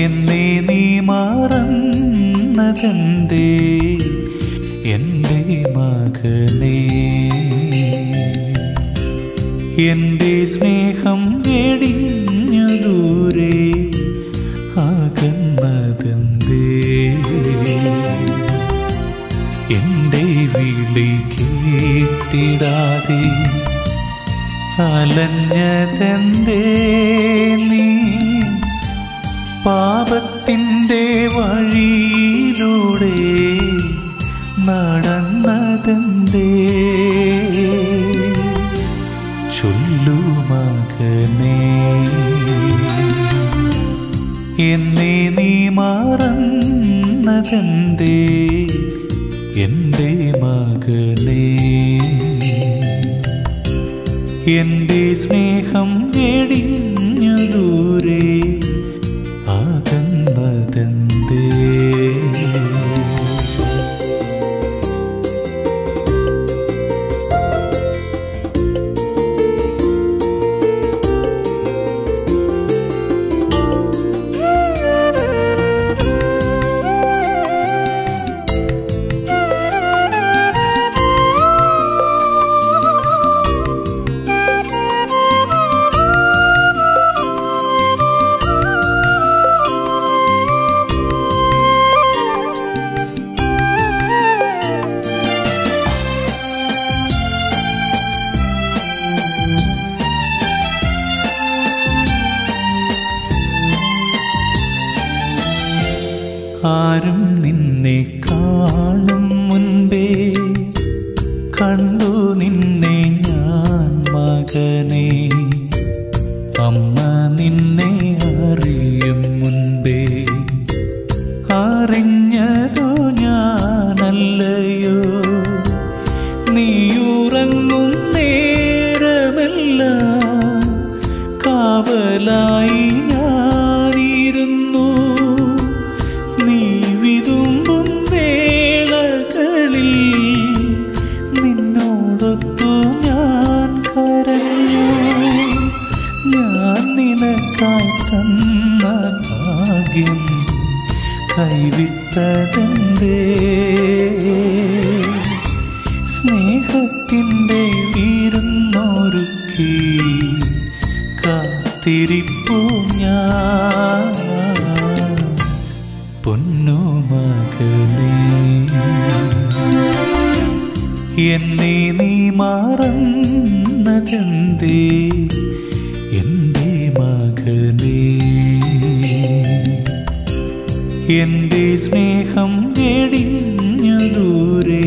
എന്നെ നീ മറന്നതെന്തേ എൻ്റെ മകനേ എൻ്റെ സ്നേഹം വെടിഞ്ഞു ദൂരെ ആകുന്നതെന്തേ എൻ്റെ വിളി കേട്ടിടാതെ അലഞ്ഞതെന്തേ നീ പാപത്തിൻ്റെ വഴിയിലൂടെ നടന്നതെന്തേ ചൊല്ലു മകനേ എന്നെ നീ മറന്നതെന്തേ എൻ്റെ മകനേ എൻ്റെ സ്നേഹം വെടിഞ്ഞു ദൂരെ ആകുന്നതെന്തേ ആരും നിന്നെ കാണും മുൻപേ കണ്ടു നിന്നെ ഞാൻ മകനെ അമ്മ നിന്നെ അറിയും മുൻപേ അറിഞ്ഞതോ ഞാനല്ലയോ നീയുറങ്ങും നേരമെല്ലാം കാവലായി ഞാനിരുന്നു നീ വിതുമ്പും വേളകളിൽ നിന്നോടൊത്തു ഞാൻ കരഞ്ഞു ഞാൻ നിനക്കായി തന്ന ഭാഗ്യം കൈവിട്ടതെന്തേ സ്നേഹത്തിൻ്റെ വിരുന്നൊരുക്കി കാത്തിരിപ്പു ഞാൻ പൊന്നു മകനേ എന്നെ നീ മറന്നതെന്തേ എൻ്റെ മകനേ എൻ്റെ സ്നേഹം വെടിഞ്ഞു ദൂരെ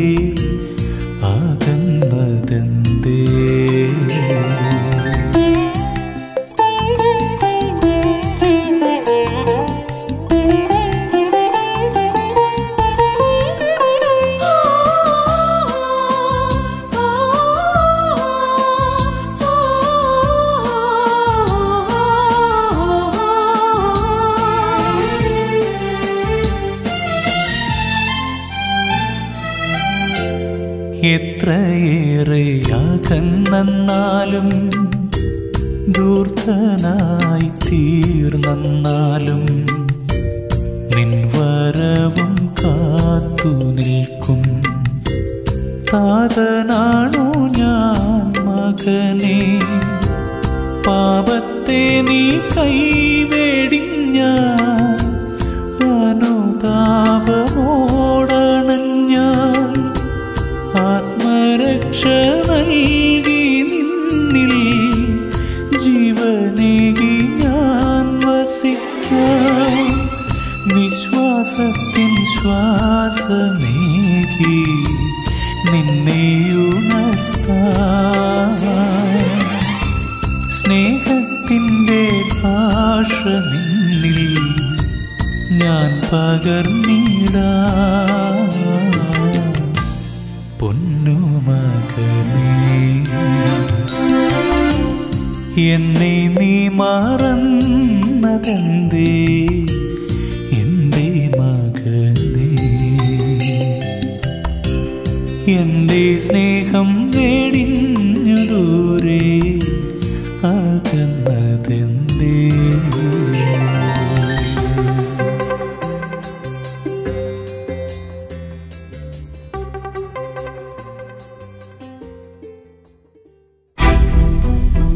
ആകുന്നതെന്തേ എത്രയേറെ അകന്നാലും ദൂർത്തനായി തീർന്നാലും നിൻ വരവും കാത്തു നിൽക്കും താതനാണു ഞാൻ മകനെ പാപത്തെ നീ കൈവേടിഞ്ഞ അനുതാപമോടണഞ്ഞാൽ ആത്മരക്ഷ നൽകി നിന്നിൽ ജീവനേകി ഞാൻ വസിക്കാം വിശ്വാസത്തിൻ ശ്വാസമേകി നിന്നെ ഉണർത്താം സ്നേഹത്തിൻ്റെ ഭാഷ നിന്നിൽ ഞാൻ പകർന്നിടാം പൊന്നു മകനേ എന്നെ നീ മറന്നതെന്തേ എൻ്റെ മകനേ എൻ്റെ സ്നേഹം വെടിഞ്ഞു ദൂരെ അകന്നതെന്തേ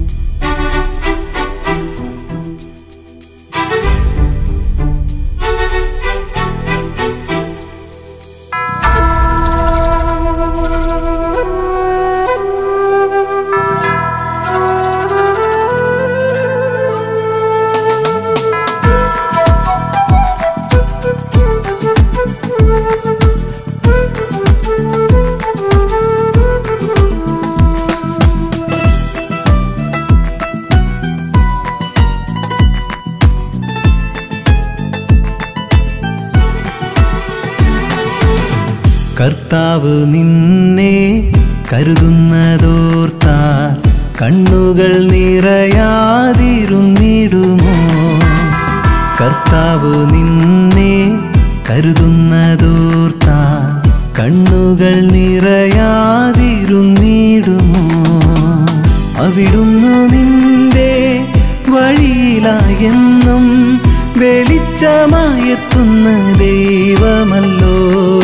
കർത്താവ് നിന്നെ കരുതുന്നതോർത്താൽ കണ്ണുകൾ നിറയാതിരുന്നിടുമോ കർത്താവ് നിന്നെ കരുതുന്നതോർത്താൽ കണ്ണുകൾ നിറയാതിരുന്നിടുമോ അവിടുന്നു നിന്റെ വഴിയിലായെന്നും വെളിച്ചമായെത്തുന്ന ദൈവമല്ലോ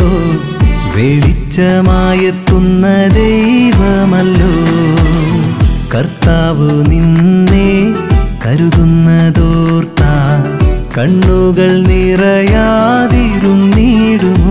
വെളിച്ചമായെത്തുന്ന ദൈവമല്ലോ കർത്താവ് നിന്നെ കരുതുന്നതോർത്ത കണ്ണുകൾ നിറയാതിരുന്നിടുമോ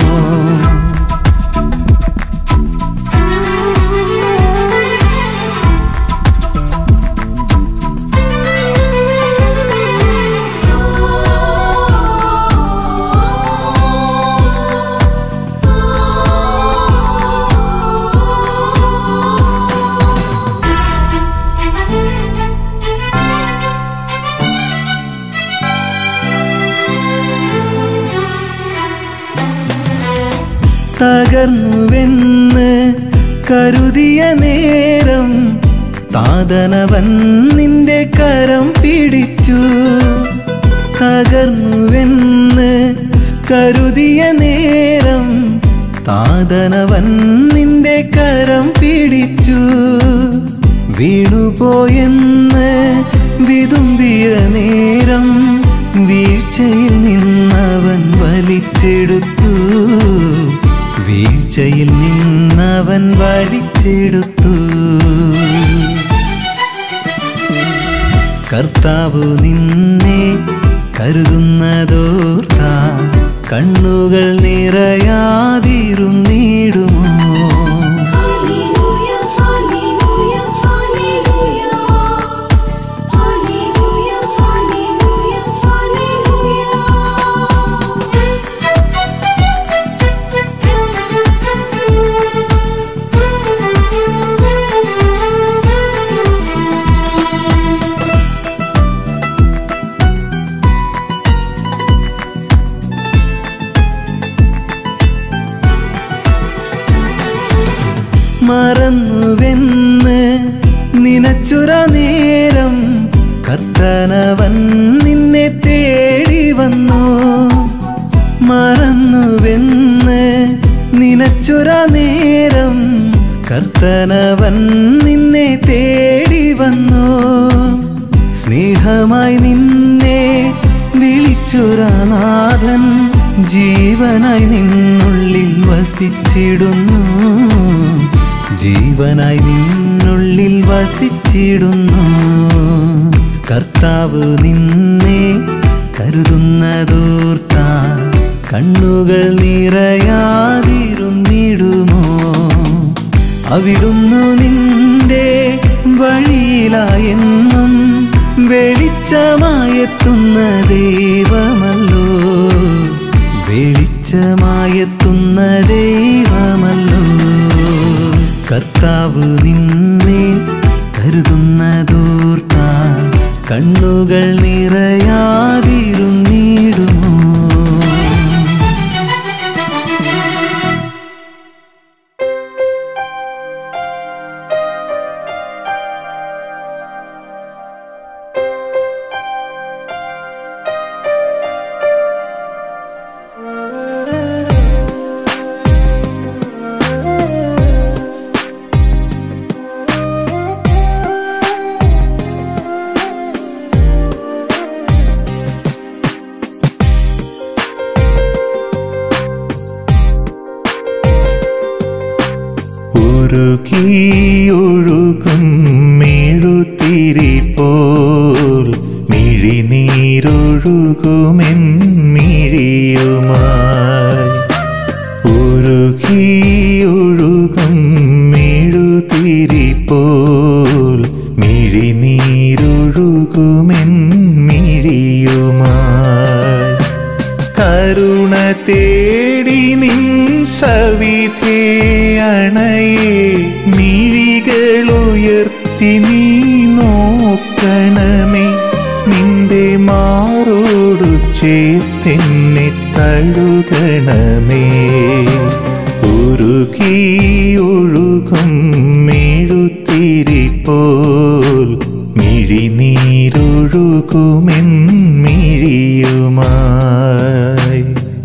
തകർന്നുവെന്ന് കരുതിയ നേരം താതനവൻ നിന്റെ കരം പിടിച്ചു തകർന്നുവെന്ന് കരുതിയ നേരം താതനവൻ നിന്റെ കരം പിടിച്ചു വീണുപോയെന്ന് വിതുമ്പിയ നേരം വീഴ്ചയിൽ നിന്നവൻ വലിച്ചെടുത്തു വീഴ്ചയിൽ നിന്നവൻ വലിച്ചെടുത്തു കർത്താവ് നിന്നെ കരുതുന്നതോർത്ത കണ്ണുകൾ നിറയാതിരുന്നിടുമോ Hallelujah, hallelujah, hallelujah. Hallelujah, hallelujah, hallelujah. മറന്നുവെന്ന് നിനച്ചുര നേരം കർത്തനവൻ നിന്നെ തേടി വന്നു മറന്നുവെന്ന് നിനച്ചുര നേരം കർത്തനവൻ നിന്നെ തേടി വന്നു സ്നേഹമായി നിന്നെ വിളിച്ചുരനാഥൻ ജീവനായി നിന്നുള്ളിൽ വസിച്ചിടുന്നു ജീവനായി നിന്നുള്ളിൽ വസിച്ചിടുന്നു കർത്താവ് നിന്നെ കരുതുന്നതോർത്ത കണ്ണുകൾ നിറയാതിരുന്നിടുമോ അവിടുന്നു നിന്റെ വഴിയിലായെന്നും വെളിച്ചമായെത്തുന്ന ദൈവമല്ലോ വെളിച്ചമായെത്തുന്ന ദൈവമല്ലോ കർത്താവ് നിന്നെ കരുതുന്നതോർത്ത കണ്ണുകൾ നിറയാതിരുന്നിടുമോ മിഴിയുമായി കരുണ തേടി നിൻ സവിധേ അണയെ മിഴികളുയർത്തി നീ നോക്കണമേ നിന്റെ മാറോടു ചേർത്തെന്നെ തഴുകണമേ ഉരുകി ഒഴുകും മെഴുത്തിരി പോൽ മിഴിനീരൊഴുകുമെൻ മിഴിയുമായി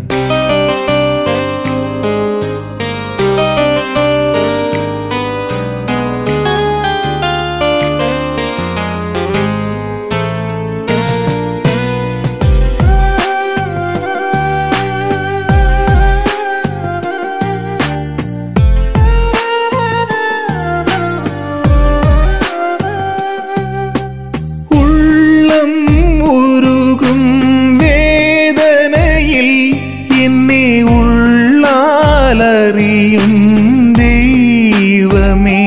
ഉള്ളം ഉരുകും വേദനയിൽ എന്നെ ഉള്ളാലറിയും ദൈവമേ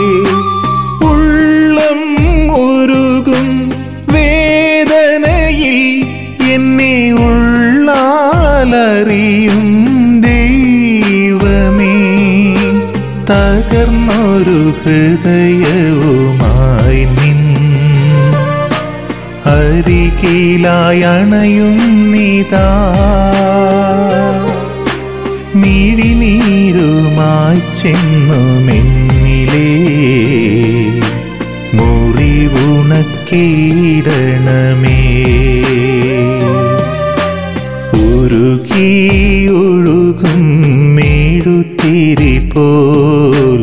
ഉള്ളം ഉരുകും വേദനയിൽ എന്നെ ഉള്ളാലറിയും ദൈവമേ തകർന്നൊരു ഹൃദയവുമായി നിൻ അരികിലായി അണയുന്നിതാ മിഴിനീരുമായി ചെന്നുമെന്നിലേ മുറിവുണക്കിയിടണമേ ഉരുകി ഒഴുകും മെഴുത്തിരി പോൽ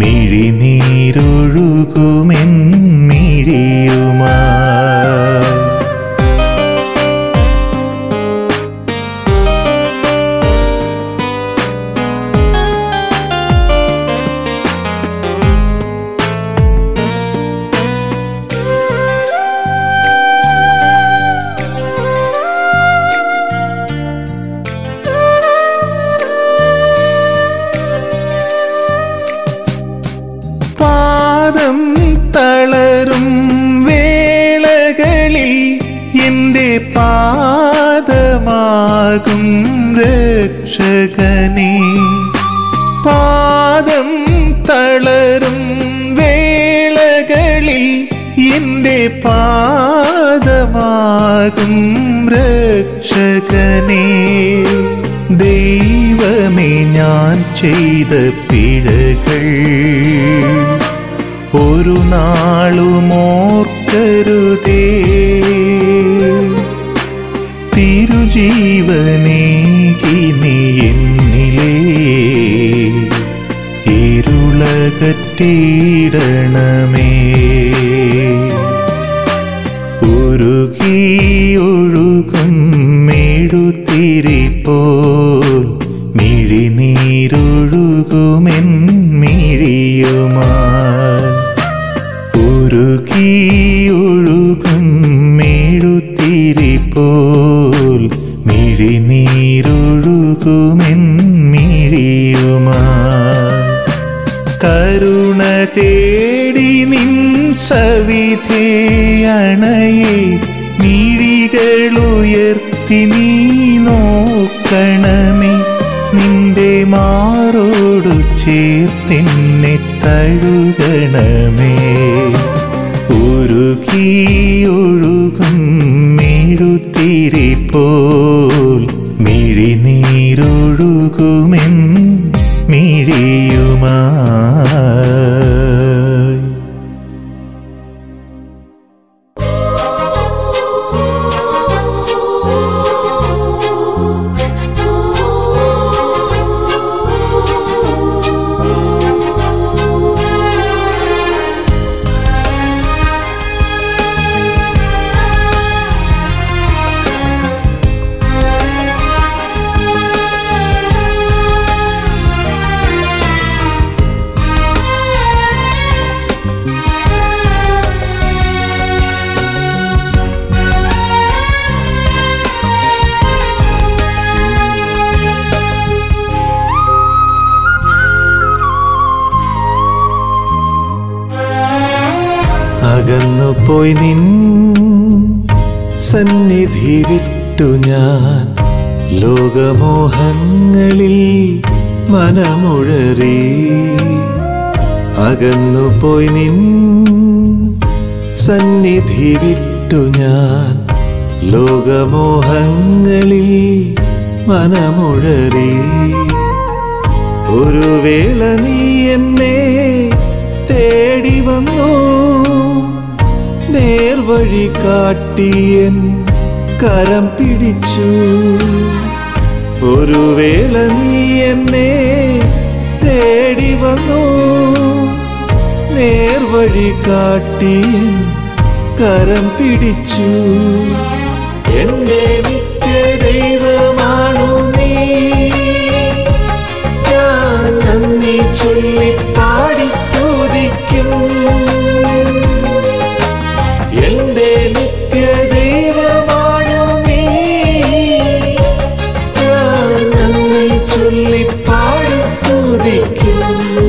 മിഴിനീരൊഴുകുമെൻ മിഴിയുമായി പാദം തളരും വേളകളിൽ എൻ്റെ പാദമാകും രക്ഷകനേ പാദം തളരും വേളകളിൽ എൻ്റെ പാദമാകും രക്ഷകനേ ദൈവമേ ഞാൻ ചെയ്ത പിഴകൾ ഒരു നാളും ഓർക്കരുതേ തിരുജീവനേകി നീ എന്നിലേ ഇരുളകറ്റിയിടണമേ ഉരുകി ഒഴുകും മെഴുത്തിരി പോൽ മിഴിനീരൊഴുകുമെൻ മിഴിയുമായി ഉരുകി ഒഴുകും മെഴുത്തിരി പോൽ മിഴിനീരൊഴുകുമെൻ മിഴിയുമായി കരുണ തേടി നിൻ സവിധേ അണയെ മിഴികളുയർത്തി നീ നോക്കണമേ നിന്റെ മാറോടു ചേർത്തെന്നെ തഴുകണമേ ഉരുകി ഒഴുകും മെഴുത്തിരി പോൽ മിഴിനീരൊഴുകുമെൻ മിഴിയുമായി ആ അകന്നുപോയി നിൻ സന്നിധി വിട്ടു ഞാൻ ലോകമോഹങ്ങളിൽ മനമുഴറി അകന്നുപോയി നിൻ സന്നിധി വിട്ടു ഞാൻ ലോകമോഹങ്ങളിൽ മനമുഴറി ഒരു വേള നീ എന്നെ തേടി വന്നു നേർവഴി കാട്ടിയൻ കരം പിടിച്ചു ഒരു വേള നീ എന്നെ തേടി വന്നു നേർവഴി കാട്ടിയൻ കരം പിടിച്ചു എന്റെ നിത്യ ദൈവമാണു നീ ഞാൻ നന്ദി ചൊല്ലി പാടി സ്തുതിക്കും എന്റെ നിത്യ ദൈവമാണു നീ ഞാൻ നന്ദി ചൊല്ലി പാടി സ്തുതിക്കും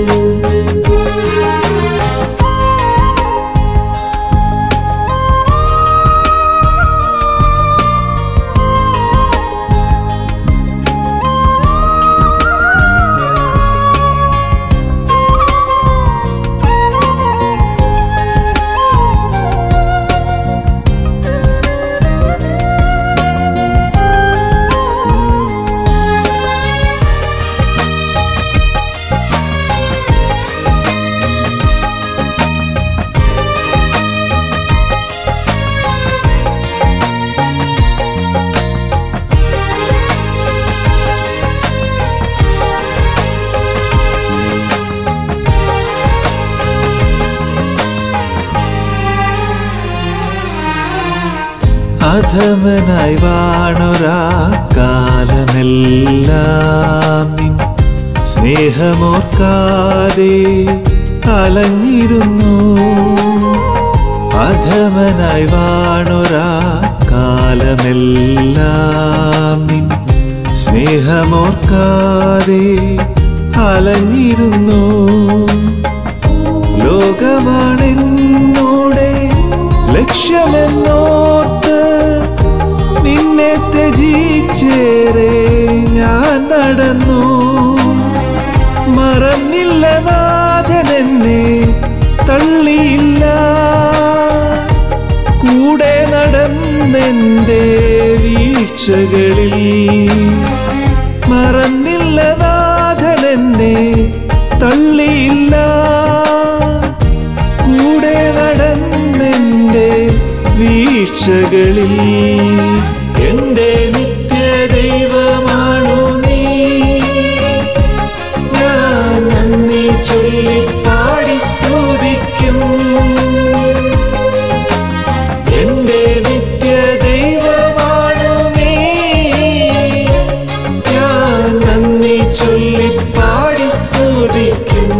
അധമനായി വാണൊരാ കാലമെല്ലാം നിൻ സ്നേഹമോർക്കാതെ അലഞ്ഞിരുന്നു അധമനായി വാണൊരാ കാലമെല്ലാം നിൻ സ്നേഹമോർക്കാതെ അലഞ്ഞിരുന്നു ലോകമാണെന്നോടെ ലക്ഷ്യമെന്നോർത്ത് നിന്നെ ത്യജിച്ചേരെ ഞാൻ നടന്നു മറന്നില്ല നാഥൻ എന്നെ തള്ളിയില്ല കൂടെ നടന്നെൻ്റെ വീഴ്ചകളിൽ മറന്നില്ല നാഥൻ എന്നെ തള്ളിയില്ല കൂടെ നടന്നെൻ്റെ വീഴ്ചകളിൽ എൻ്റെ നിത്യ ദൈവമാണു നീ ഞാൻ നന്ദി ചൊല്ലി പാടി സ്തുതിക്കും എൻ്റെ നിത്യ ദൈവമാണു നീ ഞാൻ നന്ദി ചൊല്ലി പാടി സ്തുതിക്കും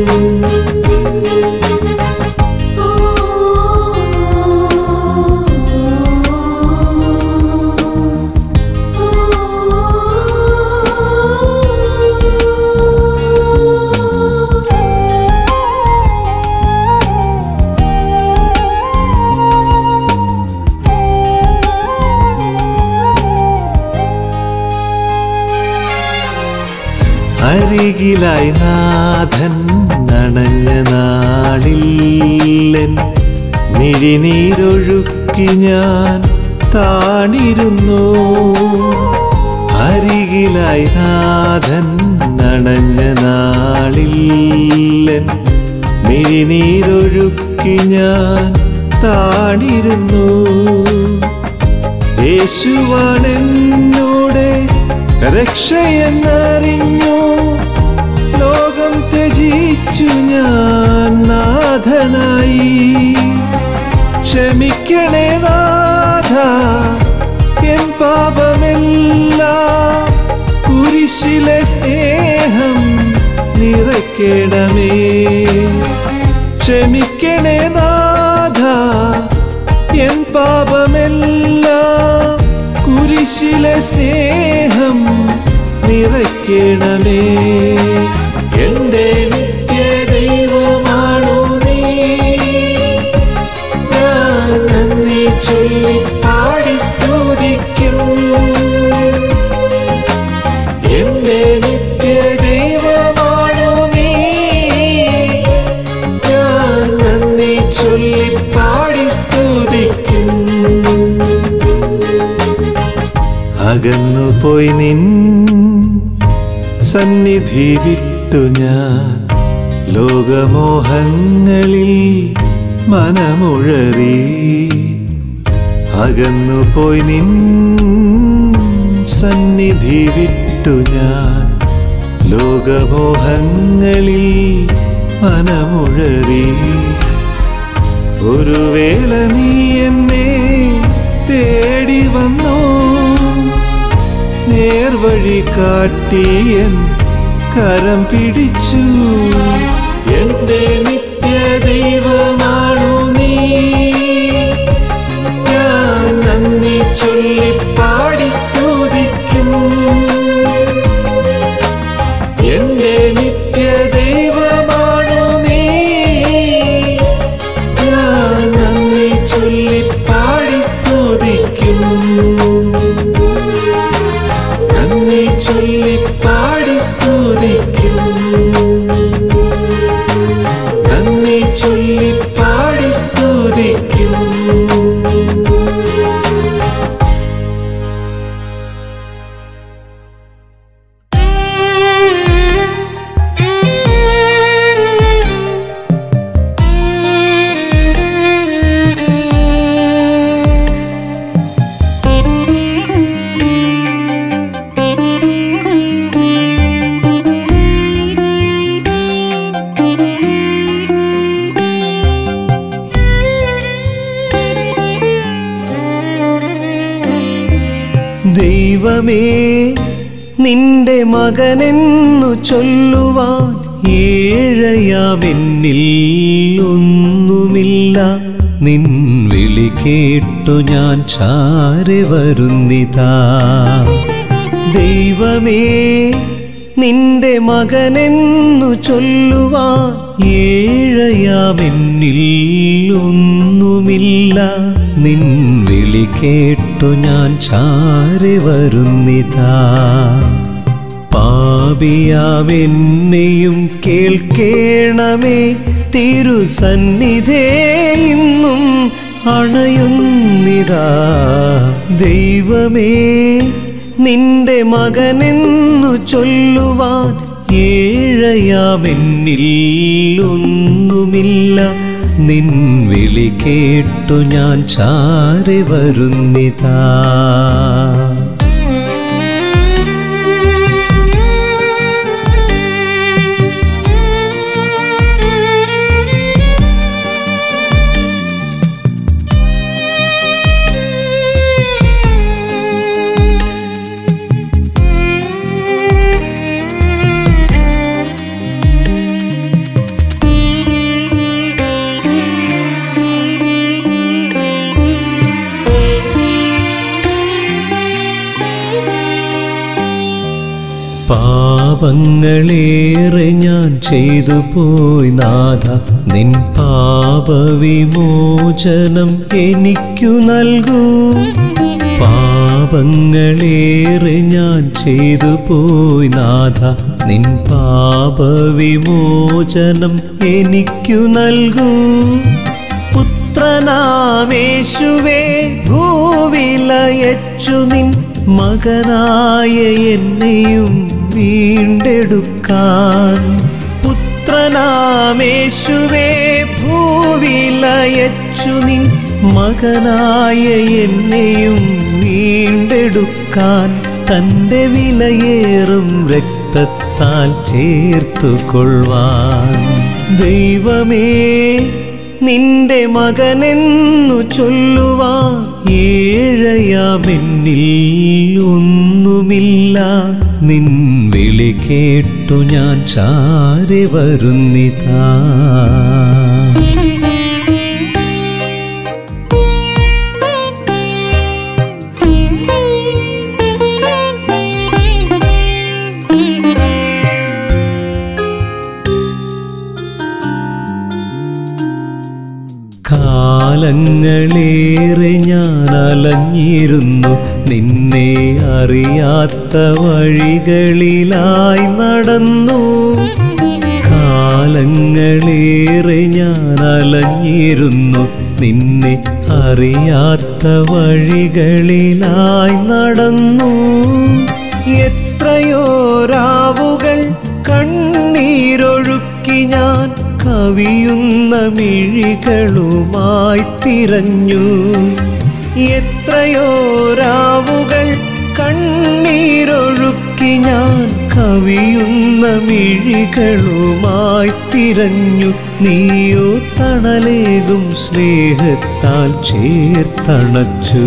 അരികിലായി നാഥൻ നനഞ്ഞ നാളില്ലൻ മിഴിനീരൊഴുക്കി ഞാൻ താണിരുന്നു അരികിലായി നാഥൻ നനഞ്ഞ നാളില്ലൻ മിഴിനീരൊഴുക്കി ഞാൻ താണിരുന്നു യേശുവാണെന്നോടെ രക്ഷയെന്നറിഞ്ഞു ലോകം ത്യജിച്ചു ഞാൻ നാഥനായി ക്ഷമിക്കണേ നാഥ എൻ പാപമെല്ലാം കുരിശിലെ സ്നേഹം നിറയ്ക്കണമേ ക്ഷമിക്കണേ നാഥ എൻ പാപമെല്ലാം കുരിശിലെ സ്നേഹം നിറയ്ക്കണമേ എൻ്റെ നിത്യ ദൈവമാണു നീ ചൊല്ലി പാടി സ്തുതിക്കും അകന്നുപോയി നിൻ സന്നിധി വിട്ടു ഞാൻ ലോകമോഹങ്ങളിൽ മനമുഴറി അകന്നുപോയി നിൻ സന്നിധി വിട്ടു ഞാൻ ലോകമോഹങ്ങളിൽ മനമുഴറി ഒരു വേള നീ എന്നെ തേടി വന്നോ നേർവഴി കാട്ടിയൻ കരം പിടിച്ചു എന്റെ നിത്യ ദൈവമാണു നീ ഞാൻ നന്ദി ചൊല്ലി പാടി സ്തുതിക്കും എന്റെ നിത്യ ദൈവമാണു നീ ഞാൻ നന്ദി ചൊല്ലി പാടി സ്തുതിക്കും നന്ദി ചൊല്ലി പാടി സ്തുതിക്കും നന്ദി ചൊല്ലി പാടി സ്തുതിക്കും ദൈവമേ നിന്റെ മകനെന്നു ചൊല്ലുവാൻ ഏഴയാമെന്നിൽ ഒന്നുമില്ല നിൻ വിളി കേട്ടു ഞാൻ ചാരെ വരുന്നിതാ ദൈവമേ നിന്റെ മകനെന്നു ചൊല്ലുവാൻ ഏഴയാമെന്നിൽ ഒന്നുമില്ല നിൻ വിളി കേട്ടു ഞാൻ ചാരി വരുന്നിതാ പാപിയാമെന്നെയും കേൾക്കേണമേ തിരുസന്നിധേ ഇന്നും അണയുന്നിതാ ദൈവമേ നിന്റെ മകനെന്നു ചൊല്ലുവാൻ ഏഴയാമെന്നിൽ ഒന്നുമില്ല നിൻ വിളി കേട്ടു ഞാൻ ചാരി വരുന്നിതാ പാപങ്ങളേറെ ഞാൻ ചെയ്തു പോയി നാഥ നിൻ പാപവിമോചനം എനിക്കു നൽകൂ പാപങ്ങളേറെ ഞാൻ ചെയ്തു പോയി നാഥ നിൻ പാപവിമോചനം എനിക്കു നൽകൂ പുത്രനാമേശുവേ ഭൂവിലയച്ചു നിൻ മകനായ എന്നെയും വീണ്ടെടുക്കാൻ പുത്രനാമേശുവേ ഭൂവിലയച്ചു നിൻ മകനായ എന്നെയും വീണ്ടെടുക്കാൻ തൻ്റെ വിലയേറും രക്തത്താൽ ചേർത്തുകൊള്ളുവാൻ ദൈവമേ നിന്റെ മകനെന്നു ചൊല്ലുവാൻ ഏഴയാമെന്നിൽ ഒന്നുമില്ല നിൻ വിളി കേട്ടു ഞാൻ ചാരി വരുന്നിതാ കാലങ്ങളേറെ ഞാൻ അലഞ്ഞിരുന്നു നിന്നെ അറിയാത്ത വഴികളിലായി നടന്നു കാലങ്ങളേറെ കാലങ്ങളേറെ ഞാൻ അലഞ്ഞിരുന്നു നിന്നെ അറിയാത്ത വഴികളിലായി നടന്നു എത്രയോ രാവുകൾ കണ്ണീരൊഴുക്കി ഞാൻ കവിയുന്ന മിഴികളുമായി തിരഞ്ഞു എത്രയോ രാവുകൾ കണ്ണീരൊഴുക്കി ഞാൻ കവിയുന്ന മിഴികളുമായി തിരഞ്ഞു നീയോ തണലേകും സ്നേഹത്താൽ ചേർത്തണച്ചു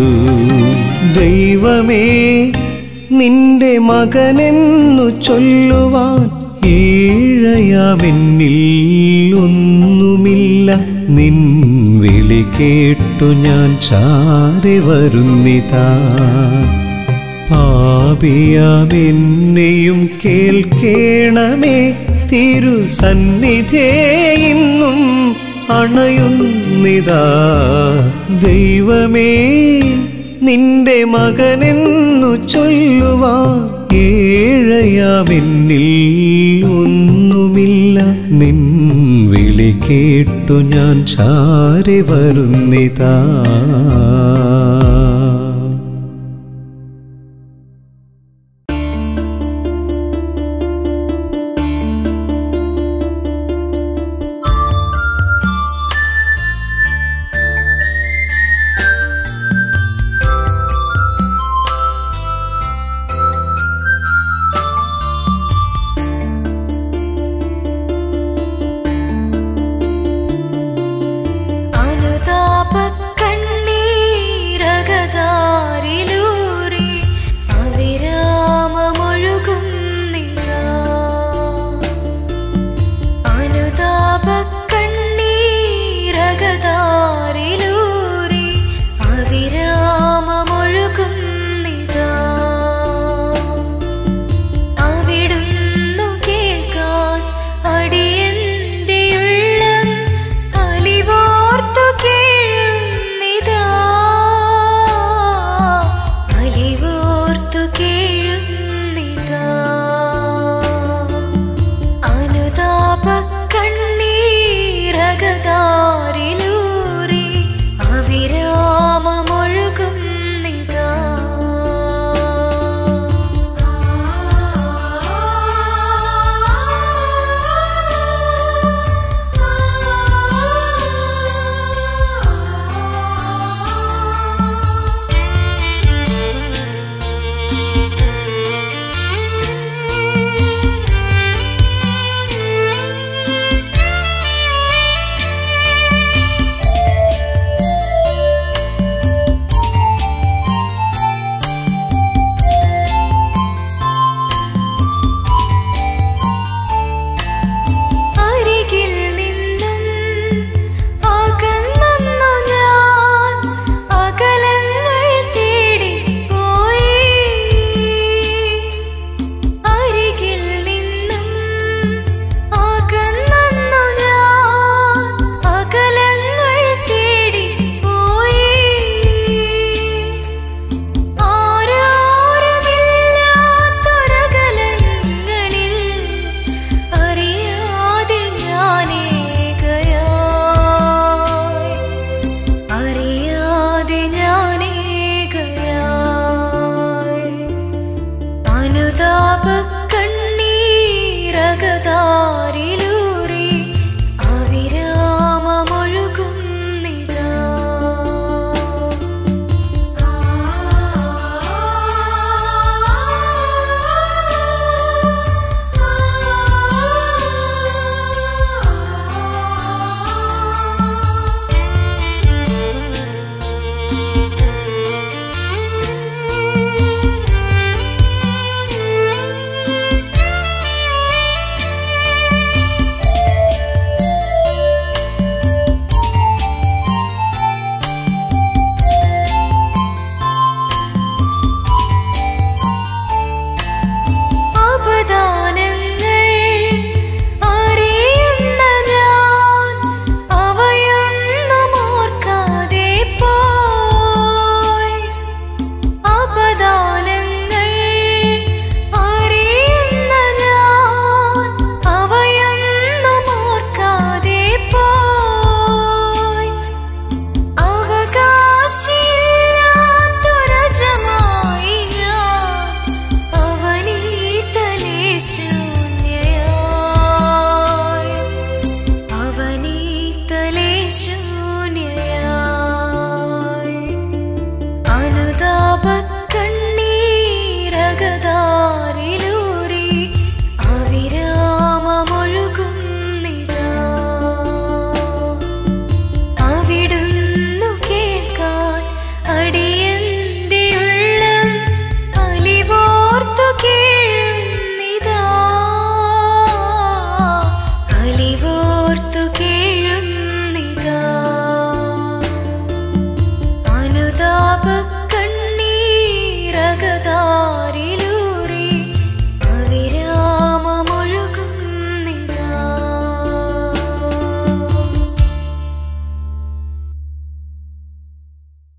ദൈവമേ നിന്റെ മകനെന്നു ചൊല്ലുവാൻ ഏഴയാമെന്നിൽ ഒന്നുമില്ല നിൻ വിളി കേട്ടു ഞാൻ ചാരി വരുന്നിതാ പാപിയാമെന്നെയും കേൾക്കേണമേ തിരുസന്നിധേ ഇന്നും അണയുന്നിതാ ദൈവമേ നിന്റെ മകനെന്നു ചൊല്ലുവാ ഏഴയാമെന്നിൽ ഒന്നുമില്ല നിൻ വിളി കേട്ടു ഞാൻ ചാരി വരുന്നിതാ